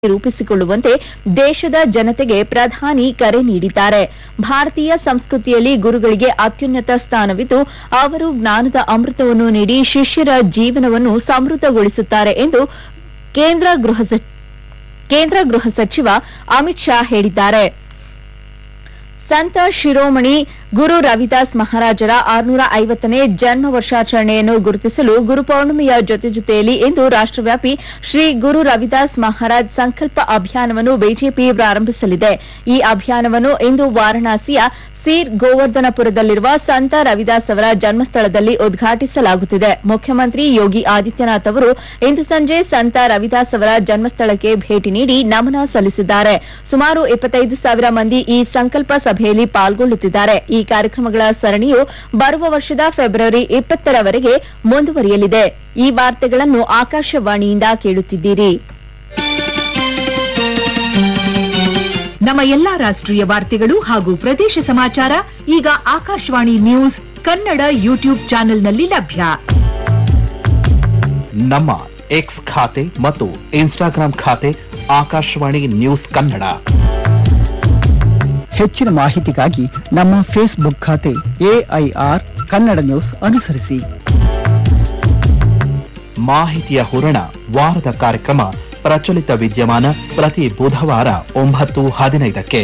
ರೂಪಿಸಿಕೊಳ್ಳುವಂತೆ ದೇಶದ ಜನತೆಗೆ ಪ್ರಧಾನಿ ಕರೆ ನೀಡಿದ್ದಾರೆ ಭಾರತೀಯ ಸಂಸ್ಕೃತಿಯಲ್ಲಿ ಗುರುಗಳಿಗೆ ಅತ್ಯುನ್ನತ ಸ್ಥಾನವಿದ್ದು ಅವರು ಜ್ಞಾನದ ಅಮೃತವನ್ನು ನೀಡಿ ಶಿಷ್ಯರ ಜೀವನವನ್ನು ಸಮೃದ್ಧಗೊಳಿಸುತ್ತಾರೆ ಎಂದು ಕೇಂದ್ರ ಗೃಹ ಸಚ್- ಕೇಂದ್ರ ಗೃಹ ಸಚಿವ ಅಮಿತ್ ಶಾ ಹೇಳಿದ್ದಾರೆ ಸಂತ ಶಿರೋಮಣಿ ಗುರು ರವಿದಾಸ್ ಮಹಾರಾಜರ ಆರುನೂರ ಐವತ್ತನೇ ಜನ್ಮ ವರ್ಷಾಚರಣೆಯನ್ನು ಗುರುತಿಸಲು ಗುರುಪೌರ್ಣಿಮೆಯ ಜೊತೆ ಜೊತೆಯಲ್ಲಿ ಇಂದು ರಾಷ್ಟವ್ಯಾಪಿ ಶ್ರೀ ಗುರು ರವಿದಾಸ್ ಮಹಾರಾಜ್ ಸಂಕಲ್ಪ ಅಭಿಯಾನವನ್ನು ಬಿಜೆಪಿ ಪ್ರಾರಂಭಿಸಲಿದೆ ಈ ಅಭಿಯಾನವನ್ನು ಇಂದು ವಾರಣಾಸಿಯ ಸೀರ್ ಗೋವರ್ಧನಪುರದಲ್ಲಿರುವ ಸಂತ ರವಿದಾಸ್ ಅವರ ಜನ್ಮಸ್ಥಳದಲ್ಲಿ ಉದ್ಘಾಟಿಸಲಾಗುತ್ತಿದೆ ಮುಖ್ಯಮಂತ್ರಿ ಯೋಗಿ ಆದಿತ್ಯನಾಥ್ ಅವರು ಇಂದು ಸಂಜೆ ಸಂತ ರವಿದಾಸ್ ಅವರ ಜನ್ಮಸ್ಥಳಕ್ಕೆ ಭೇಟಿ ನೀಡಿ ನಮನ ಸಲ್ಲಿಸಿದ್ದಾರೆ ಸುಮಾರು ಇಪ್ಪತ್ತೈದು ಸಾವಿರ ಮಂದಿ ಈ ಸಂಕಲ್ಪ ಸಭೆಯಲ್ಲಿ ಪಾಲ್ಗೊಳ್ಳುತ್ತಿದ್ದಾರೆ ಈ ಕಾರ್ಯಕ್ರಮಗಳ ಸರಣಿಯು ಬರುವ ವರ್ಷದ ಫೆಬ್ರವರಿ ಇಪ್ಪತ್ತರವರೆಗೆ ಮುಂದುವರಿಯಲಿದೆ ಈ ವಾರ್ತೆಗಳನ್ನು ಆಕಾಶವಾಣಿಯಿಂದ ಕೇಳುತ್ತಿದ್ದೀರಿ ನಮ್ಮ ಎಲ್ಲಾ ರಾಷ್ಟ್ರೀಯ ವಾರ್ತೆಗಳು ಹಾಗೂ ಪ್ರದೇಶ ಸಮಾಚಾರ ಈಗ ಆಕಾಶವಾಣಿ ನ್ಯೂಸ್ ಕನ್ನಡ ಯೂಟ್ಯೂಬ್ ಚಾನೆಲ್ನಲ್ಲಿ ಲಭ್ಯ ನಮ್ಮ ಎಕ್ಸ್ ಖಾತೆ ಮತ್ತು ಇನ್ಸ್ಟಾಗ್ರಾಂ ಖಾತೆ ಆಕಾಶವಾಣಿ ನ್ಯೂಸ್ ಕನ್ನಡ ಹೆಚ್ಚಿನ ಮಾಹಿತಿಗಾಗಿ ನಮ್ಮ ಫೇಸ್ಬುಕ್ ಖಾತೆ ಎಐಆರ್ ಕನ್ನಡ ನ್ಯೂಸ್ ಅನುಸರಿಸಿ ಮಾಹಿತಿಯ ಹೂರಣ ವಾರದ ಕಾರ್ಯಕ್ರಮ ಪ್ರಚಲಿತ ವಿದ್ಯಮಾನ ಪ್ರತಿ ಬುಧವಾರ ಒಂಬತ್ತು ಹದಿನೈದಕ್ಕೆ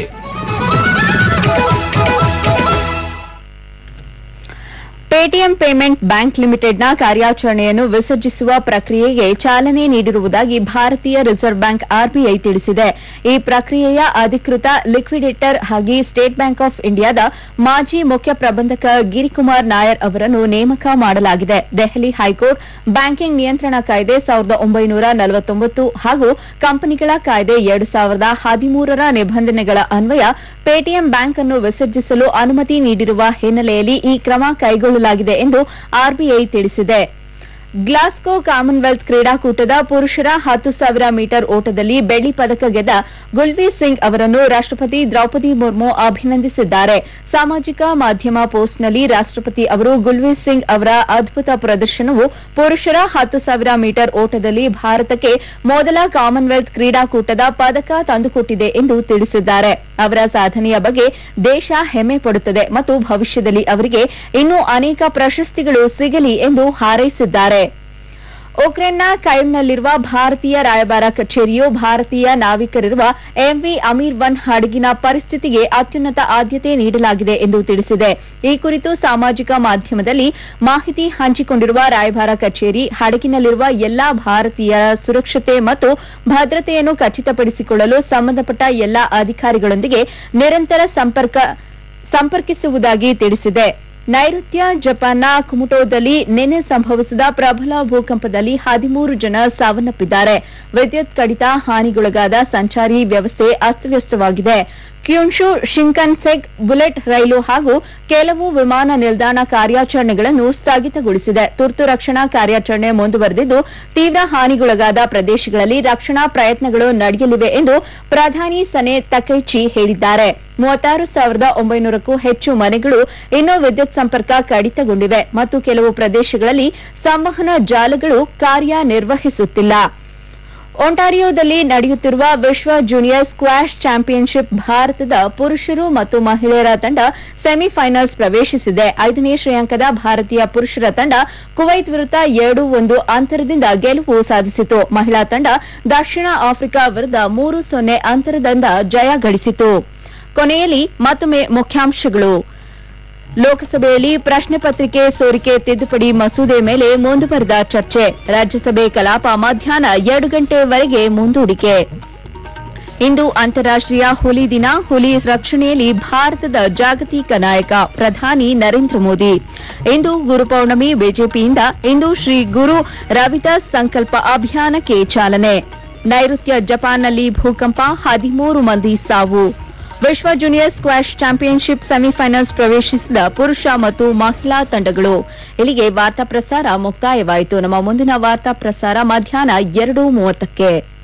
ಪೇಟಿಎಂ ಪೇಮೆಂಟ್ ಬ್ಯಾಂಕ್ ಲಿಮಿಟೆಡ್ನ ಕಾರ್ಯಾಚರಣೆಯನ್ನು ವಿಸರ್ಜಿಸುವ ಪ್ರಕ್ರಿಯೆಗೆ ಚಾಲನೆ ನೀಡಿರುವುದಾಗಿ ಭಾರತೀಯ ರಿಸರ್ವ್ ಬ್ಯಾಂಕ್ ಆರ್ಬಿಐ ತಿಳಿಸಿದೆ ಈ ಪ್ರಕ್ರಿಯೆಯ ಅಧಿಕೃತ ಲಿಕ್ವಿಡೇಟರ್ ಆಗಿ ಸ್ಟೇಟ್ ಬ್ಯಾಂಕ್ ಆಫ್ ಇಂಡಿಯಾದ ಮಾಜಿ ಮುಖ್ಯ ಪ್ರಬಂಧಕ ಗಿರಿಕುಮಾರ್ ನಾಯರ್ ಅವರನ್ನು ನೇಮಕ ಮಾಡಲಾಗಿದೆ ದೆಹಲಿ ಹೈಕೋರ್ಟ್ ಬ್ಯಾಂಕಿಂಗ್ ನಿಯಂತ್ರಣ ಕಾಯ್ದೆ ಸಾವಿರದ ಒಂಬೈನೂರ ನಲವತ್ತೊಂಬತ್ತು ಹಾಗೂ ಕಂಪನಿಗಳ ಕಾಯ್ದೆ ಎರಡು ಸಾವಿರದ ಹದಿಮೂರರ ನಿಬಂಧನೆಗಳ ಅನ್ವಯ ಪೇಟಿಎಂ ಬ್ಯಾಂಕ್ ಅನ್ನು ವಿಸರ್ಜಿಸಲು ಅನುಮತಿ ನೀಡಿರುವ ಹಿನ್ನೆಲೆಯಲ್ಲಿ ಈ ಕ್ರಮ ಕೈಗೊಳ್ಳಲಾಗಿದೆ ಎಂದು ಆರ್ಬಿಐ ತಿಳಿಸಿದೆ ಗ್ಲಾಸ್ಗೋ ಕಾಮನ್ವೆಲ್ತ್ ಕ್ರೀಡಾಕೂಟದ ಪುರುಷರ ಹತ್ತು ಸಾವಿರ ಮೀಟರ್ ಓಟದಲ್ಲಿ ಬೆಳ್ಳಿ ಪದಕ ಗೆದ್ದ ಗುಲ್ವೀರ್ ಸಿಂಗ್ ಅವರನ್ನು ರಾಷ್ಟಪತಿ ದ್ರೌಪದಿ ಮುರ್ಮು ಅಭಿನಂದಿಸಿದ್ದಾರೆ ಸಾಮಾಜಿಕ ಮಾಧ್ಯಮ ಪೋಸ್ಟ್ನಲ್ಲಿ ರಾಷ್ಟಪತಿ ಅವರು ಗುಲ್ವೀರ್ ಸಿಂಗ್ ಅವರ ಅದ್ಭುತ ಪ್ರದರ್ಶನವು ಪುರುಷರ ಹತ್ತು ಸಾವಿರ ಮೀಟರ್ ಓಟದಲ್ಲಿ ಭಾರತಕ್ಕೆ ಮೊದಲ ಕಾಮನ್ವೆಲ್ತ್ ಕ್ರೀಡಾಕೂಟದ ಪದಕ ತಂದುಕೊಟ್ಟಿದೆ ಎಂದು ತಿಳಿಸಿದ್ದಾರೆ ಅವರ ಸಾಧನೆಯ ಬಗ್ಗೆ ದೇಶ ಹೆಮ್ಮೆ ಪಡುತ್ತದೆ ಮತ್ತು ಭವಿಷ್ಯದಲ್ಲಿ ಅವರಿಗೆ ಇನ್ನೂ ಅನೇಕ ಪ್ರಶಸ್ತಿಗಳು ಸಿಗಲಿ ಎಂದು ಹಾರೈಸಿದ್ದಾರೆ ಉಕ್ರೇನ್ನ ಕೈಮ್ನಲ್ಲಿರುವ ಭಾರತೀಯ ರಾಯಭಾರ ಕಚೇರಿಯು ಭಾರತೀಯ ನಾವಿಕರಿರುವ ಎಂವಿ ಅಮೀರ್ ಒನ್ ಹಡಗಿನ ಪರಿಸ್ಥಿತಿಗೆ ಅತ್ಯುನ್ನತ ಆದ್ಯತೆ ನೀಡಲಾಗಿದೆ ಎಂದು ತಿಳಿಸಿದೆ ಈ ಕುರಿತು ಸಾಮಾಜಿಕ ಮಾಧ್ಯಮದಲ್ಲಿ ಮಾಹಿತಿ ಹಂಚಿಕೊಂಡಿರುವ ರಾಯಭಾರ ಕಚೇರಿ ಹಡಗಿನಲ್ಲಿರುವ ಎಲ್ಲಾ ಭಾರತೀಯರ ಸುರಕ್ಷತೆ ಮತ್ತು ಭದ್ರತೆಯನ್ನು ಖಚಿತಪಡಿಸಿಕೊಳ್ಳಲು ಸಂಬಂಧಪಟ್ಟ ಎಲ್ಲಾ ಅಧಿಕಾರಿಗಳೊಂದಿಗೆ ನಿರಂತರ ಸಂಪರ್ಕ ಸಂಪರ್ಕಿಸುವುದಾಗಿ ತಿಳಿಸಿದೆ ನೈಋತ್ಯ ಜಪಾನ್ನ ಕುಮುಟೋದಲ್ಲಿ ನಿನ್ನೆ ಸಂಭವಿಸಿದ ಪ್ರಬಲ ಭೂಕಂಪದಲ್ಲಿ ಹದಿಮೂರು ಜನ ಸಾವನ್ನಪ್ಪಿದ್ದಾರೆ ವಿದ್ಯುತ್ ಕಡಿತ ಹಾನಿಗೊಳಗಾದ ಸಂಚಾರಿ ವ್ಯವಸ್ಥೆ ಅಸ್ತವ್ಯಸ್ತವಾಗಿದೆ ಕ್ಯೂನ್ಶು ಶಿಂಕನ್ಸೆಗ್ ಬುಲೆಟ್ ರೈಲು ಹಾಗೂ ಕೆಲವು ವಿಮಾನ ನಿಲ್ದಾಣ ಕಾರ್ಯಾಚರಣೆಗಳನ್ನು ಸ್ಥಗಿತಗೊಳಿಸಿದೆ ತುರ್ತು ರಕ್ಷಣಾ ಕಾರ್ಯಾಚರಣೆ ಮುಂದುವರೆದಿದ್ದು ತೀವ್ರ ಹಾನಿಗೊಳಗಾದ ಪ್ರದೇಶಗಳಲ್ಲಿ ರಕ್ಷಣಾ ಪ್ರಯತ್ನಗಳು ನಡೆಯಲಿವೆ ಎಂದು ಪ್ರಧಾನಿ ಸನೆ ತಕೈಚಿ ಹೇಳಿದ್ದಾರೆ ಮೂವತ್ತಾರು ಸಾವಿರದ ಒಂಬೈನೂರಕ್ಕೂ ಹೆಚ್ಚು ಮನೆಗಳು ಇನ್ನೂ ವಿದ್ಯುತ್ ಸಂಪರ್ಕ ಕಡಿತಗೊಂಡಿವೆ ಮತ್ತು ಕೆಲವು ಪ್ರದೇಶಗಳಲ್ಲಿ ಸಂವಹನ ಜಾಲಗಳು ಕಾರ್ಯನಿರ್ವಹಿಸುತ್ತಿಲ್ಲ ಒಂಟಾರಿಯೋದಲ್ಲಿ ನಡೆಯುತ್ತಿರುವ ವಿಶ್ವ ಜೂನಿಯರ್ ಸ್ಕ್ವಾಷ್ ಚಾಂಪಿಯನ್ಶಿಪ್ ಭಾರತದ ಪುರುಷರು ಮತ್ತು ಮಹಿಳೆಯರ ತಂಡ ಸೆಮಿಫೈನಲ್ಸ್ ಪ್ರವೇಶಿಸಿದೆ ಐದನೇ ಶ್ರೇಯಾಂಕದ ಭಾರತೀಯ ಪುರುಷರ ತಂಡ ಕುವೈತ್ ವಿರುದ್ಧ ಎರಡು ಒಂದು ಅಂತರದಿಂದ ಗೆಲುವು ಸಾಧಿಸಿತು ಮಹಿಳಾ ತಂಡ ದಕ್ಷಿಣ ಆಫ್ರಿಕಾ ವಿರುದ್ಧ ಮೂರು ಸೊನ್ನೆ ಅಂತರದಿಂದ ಜಯ ಗಳಿಸಿತು ಕೊನೆಯಲ್ಲಿ ಮತ್ತೊಮ್ಮೆ ಮುಖ್ಯಾಂಶಗಳು ಲೋಕಸಭೆಯಲ್ಲಿ ಪ್ರಶ್ನೆ ಪತ್ರಿಕೆ ಸೋರಿಕೆ ತಿದ್ದುಪಡಿ ಮಸೂದೆ ಮೇಲೆ ಮುಂದುವರೆದ ಚರ್ಚೆ ರಾಜ್ಯಸಭೆ ಕಲಾಪ ಮಧ್ಯಾಹ್ನ ಎರಡು ಗಂಟೆವರೆಗೆ ಮುಂದೂಡಿಕೆ ಇಂದು ಅಂತಾರಾಷ್ಟೀಯ ಹುಲಿ ದಿನ ಹುಲಿ ರಕ್ಷಣೆಯಲ್ಲಿ ಭಾರತದ ಜಾಗತಿಕ ನಾಯಕ ಪ್ರಧಾನಿ ನರೇಂದ್ರ ಮೋದಿ ಇಂದು ಗುರುಪೌರ್ಣಮಿ ಬಿಜೆಪಿಯಿಂದ ಇಂದು ಶ್ರೀ ಗುರು ರವಿದಾಸ್ ಸಂಕಲ್ಪ ಅಭಿಯಾನಕ್ಕೆ ಚಾಲನೆ ನೈಋತ್ಯ ಜಪಾನ್ನಲ್ಲಿ ಭೂಕಂಪ ಹದಿಮೂರು ಮಂದಿ ಸಾವು ವಿಶ್ವ ಜೂನಿಯರ್ ಸ್ಕ್ವಾಷ್ ಚಾಂಪಿಯನ್ಶಿಪ್ ಸೆಮಿಫೈನಲ್ಸ್ ಪ್ರವೇಶಿಸಿದ ಪುರುಷ ಮತ್ತು ಮಹಿಳಾ ತಂಡಗಳು ಇಲ್ಲಿಗೆ ವಾರ್ತಾ ಪ್ರಸಾರ ಮುಕ್ತಾಯವಾಯಿತು ನಮ್ಮ ಮುಂದಿನ ವಾರ್ತಾ ಪ್ರಸಾರ ಮಧ್ಯಾಹ್ನ ಎರಡು ಮೂವತ್ತಕ್ಕೆ